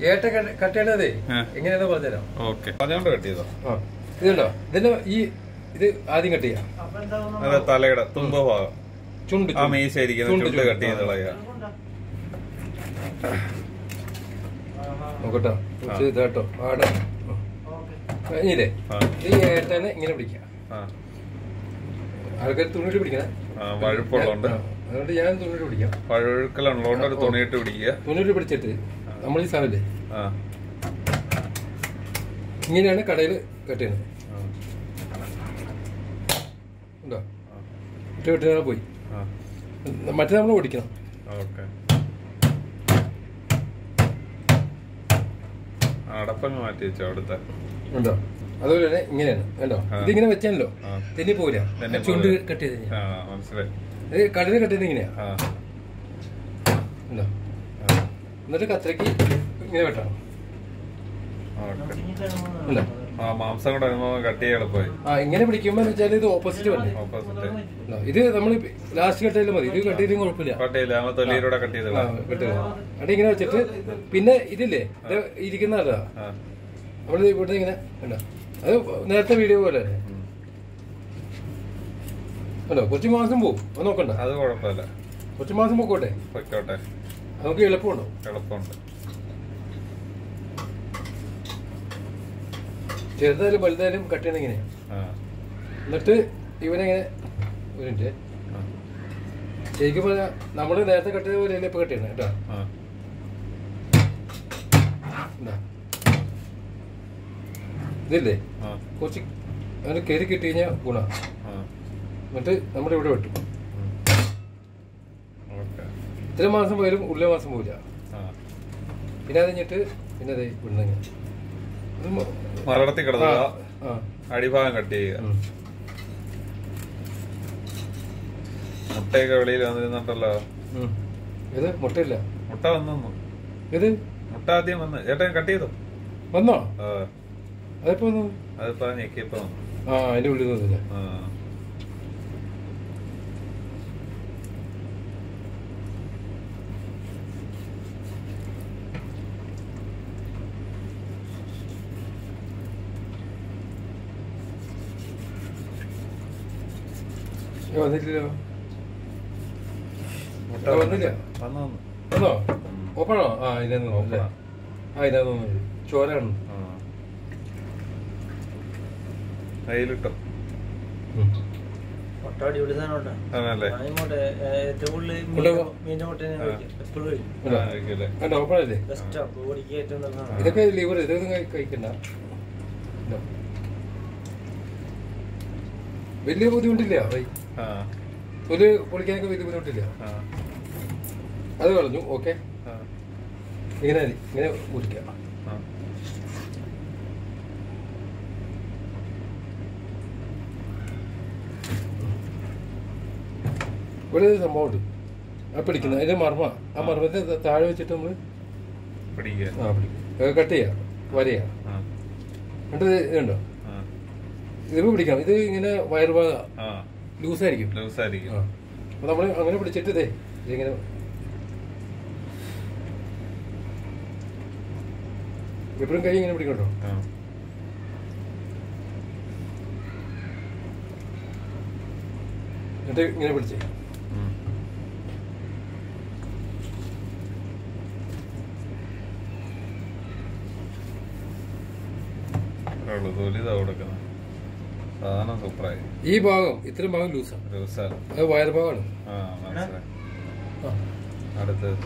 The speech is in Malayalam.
ഏട്ട കട്ട് ചെയ്യണതേ ആ. എങ്ങനെയാണെന്ന് പറഞ്ഞുതരാം ഓക്കെ അതുകൊണ്ട് കട്ട് ചെയ്തോ ആ ഇതുണ്ടോ ഇതിന്റെ ഈ ഇത് ആദ്യം കട്ട് ചെയ്യാം അതെ തലയുടെ തുമ്പ ഭാഗം ചുണ്ട് ആ മീശ ഇരിക്കുന്ന ചുണ്ട്, ചുണ്ട് ചുണ്ട്. കട്ട് ചെയ്ത് കളയുക നോക്കട്ടോ കുറച്ച് ഇതാട്ടോ ആടെ കഴിഞ്ഞില്ലേ ആ. ഈ ഏട്ടനെ ഇങ്ങനെ പിടിക്കാം ആ ആൾക്കാർ തുണിയിട്ട് പിടിക്കണേ ആ, വഴുപ്പുള്ളതുകൊണ്ട് ആ, അതുകൊണ്ട് ഞാൻ തുണിയിട്ട് പിടിക്കാം പഴുക്കലുള്ളതുകൊണ്ട് ഒരു തുണിയിട്ട് പിടിക്കുക തുണിയിട്ട് പിടിച്ചിട്ട് നമ്മൾ ഈ സാധനല്ലേ ആ ഇങ്ങനെയാണ് കടയിൽ കട്ട് ചെയ്യുന്നത് ആ, ഉണ്ടോ ഇട്ട് വെട്ടിനാണ് പോയി ആ മറ്റേ നമ്മൾ ഓടിക്കണം ഓക്കെ അടപ്പങ്ങ് മാറ്റി വെച്ചോ അവിടുത്തെ ഉണ്ടോ അതുപോലെ തന്നെ ഇങ്ങനെയാണ് കണ്ടോ ആ. ഇതിങ്ങനെ വെച്ചാലോ ആ. തെന്നി പോവില്ല തെന്നി ചുണ്ട് പോവില്ല. കട്ട് ചെയ്ത് കഴിഞ്ഞാൽ ആ മനസ്സിലായി ഇത് കടലിൽ കട്ട് ചെയ്ത് ഇങ്ങനെയാ ആ ഉണ്ടോ ആ എന്നിട്ട് കത്രയ്ക്ക് ഇങ്ങനെ വെട്ടണം ഓക്കെ ഉണ്ടോ ആ മാംസം കൂടെ വരുമ്പോ കട്ട് ചെയ്യാൻ എളുപ്പമായി ആ ഇങ്ങനെ പിടിക്കുമ്പോൾ വെച്ചാൽ ഇത് ഓപ്പോസിറ്റ് വല്ലേ ഓപ്പോസിറ്റ് ഉണ്ടോ? ഇത് നമ്മൾ ലാസ്റ്റ് കട്ട് ചെയ്താൽ മതി ഇത് കട്ട് ചെയ്തും കുഴപ്പമില്ല കട്ട് ചെയ്യില്ല നമ്മൾ തൊലിയിലൂടെ കട്ട് ചെയ്ത് ആ, കട്ട് ചെയ്താൽ മതി. അവിടെ ഇങ്ങനെ വെച്ചിട്ട് പിന്നെ ഇതില്ലേ ഇത് ഇരിക്കുന്നതാ ആ നമ്മൾ ഇവിടെ ഇങ്ങനെ ഉണ്ടോ അത് നേരത്തെ വീഡിയോ പോലെ തന്നെ ഉം. ഉണ്ടോ കുറച്ച് മാസം പോവും അത് നോക്കണ്ട അത് കുഴപ്പമില്ല കുറച്ച് മാസം പോക്കോട്ടെ പൊയ്ക്കോട്ടെ നമുക്ക് എളുപ്പമുണ്ടോ എളുപ്പമുണ്ട് ചെറുതായാലും വലുതായാലും കട്ട് ചെയ്യണ ഇങ്ങനെയാ ആ എന്നിട്ട് ഇവനെങ്ങനെ ഒരു മിനിറ്റ് ആ, ശരിക്കും പറഞ്ഞാൽ നമ്മൾ നേരത്തെ കട്ട് ചെയ്ത പോലെ ഇപ്പൊ കട്ട് ചെയ്യണം കേട്ടോ ആ എന്താ ഇതില്ലേ ആ കുറച്ച് അതിന് കയറി കിട്ടി കഴിഞ്ഞാൽ ഗുണ ആ എന്നിട്ട് നമ്മുടെ ഇവിടെ വെട്ടും ഓക്കെ ഇത്ര മാസം പോയാലും ഉള്ള മാസം പോവില്ല ആ പിന്നെ അത് കഴിഞ്ഞിട്ട് പിന്നെ അതെ വിടുന്നെങ്കിൽ മരണത്തിൽ കിടക്കുക ആ അടിഭാഗം കട്ട് ചെയ്യുക ഉം. മുട്ടയൊക്കെ വെളിയിൽ വന്നിരുന്നുണ്ടല്ലോ ഉം. ഇത് മുട്ടയില്ല മുട്ട വന്നു ഇത് മുട്ട ആദ്യം വന്ന് ചേട്ടൻ കട്ട് ചെയ്തോ വന്നോ ആ അതിപ്പോ വന്നു അതിപ്പോ ഞെക്കിയപ്പോ വന്നു ആ അതിന്റെ ഉള്ളിൽ നിന്നില്ല ആ ഇത് വന്നിട്ടില്ലല്ലോ മുട്ട ആ, വന്നില്ല വന്നു വന്നു വന്നോ ഉം. ഓപ്പണോ ആ ഇതിനകത്ത് നോക്കാം ഓപ്പണാ. ആ ഇതിനകത്ത് വന്നത് ചോരാണ് ആ കയ്യിലിട്ടോ ഉം. മുട്ട അടിപൊളി സാധനമുണ്ട് ആണല്ലേ മുട്ട ഏറ്റവും കൂടുതൽ കൊണ്ടുപോ. മീൻ്റെ മുട്ട എപ്പോഴും കഴിക്കും ഉണ്ടോ? ആ, ആയിരിക്കുമല്ലേ? കണ്ടോ ഓപ്പൺ അല്ലേ ബെസ്റ്റാ ബോഡിക്ക് ഏറ്റവും നല്ല സാധനം ഇതൊക്കെ ലിവർ ഇതൊന്നും കഴി- കഴിക്കണ്ട ഇതോ. വലിയ ബുദ്ധിമുട്ടില്ല ഭൈ. ആ തൊലി പൊളിക്കാനൊക്കെ വലിയ ബുദ്ധിമുട്ടില്ല ആ അത് കളഞ്ഞു ഓക്കെ ആ ഇങ്ങനെ മതി. ഇങ്ങനെ ഊരിക്കാം ആ ഇവിടെ ഒരു സംഭവമുണ്ട് ആ പിടിക്കുന്നത് അതിന്റെ മർമ്മ ആ മർമ്മത്തെ ത- താഴെ വെച്ചിട്ട് നമ്മള് പിടിക്കുക ആ പിടിക്കും കട്ട് ചെയ്യാം വരയാ ആ എന്നിട്ട് ഇത് ഇതുണ്ടോ ആ ഇത് പിടിക്കാം ഇത് ഇങ്ങനെ വയറുഭാഗ ആ ലൂസായിരിക്കും ലൂസായിരിക്കും ആ അപ്പൊ നമ്മള് അങ്ങനെ പിടിച്ചിട്ട് ഇതേ ഇതിങ്ങനെ എപ്പോഴും കൈ ഇങ്ങനെ പിടിക്കട്ടോ ആ എന്നിട്ട് ഇങ്ങനെ പിടിച്ചേ ഉം. അത്രേ ഉള്ളൂ തൊലി ഇതാ കൊടുക്കുന്നത് സാധനം സൂപ്പറായി ഈ ഭാഗം ഇത്രയും ഭാഗം ലൂസാണ് ലൂസാ അത് വയറുഭാഗമാണ് ആ മനസ്സിലായി ആ അടുത്തത്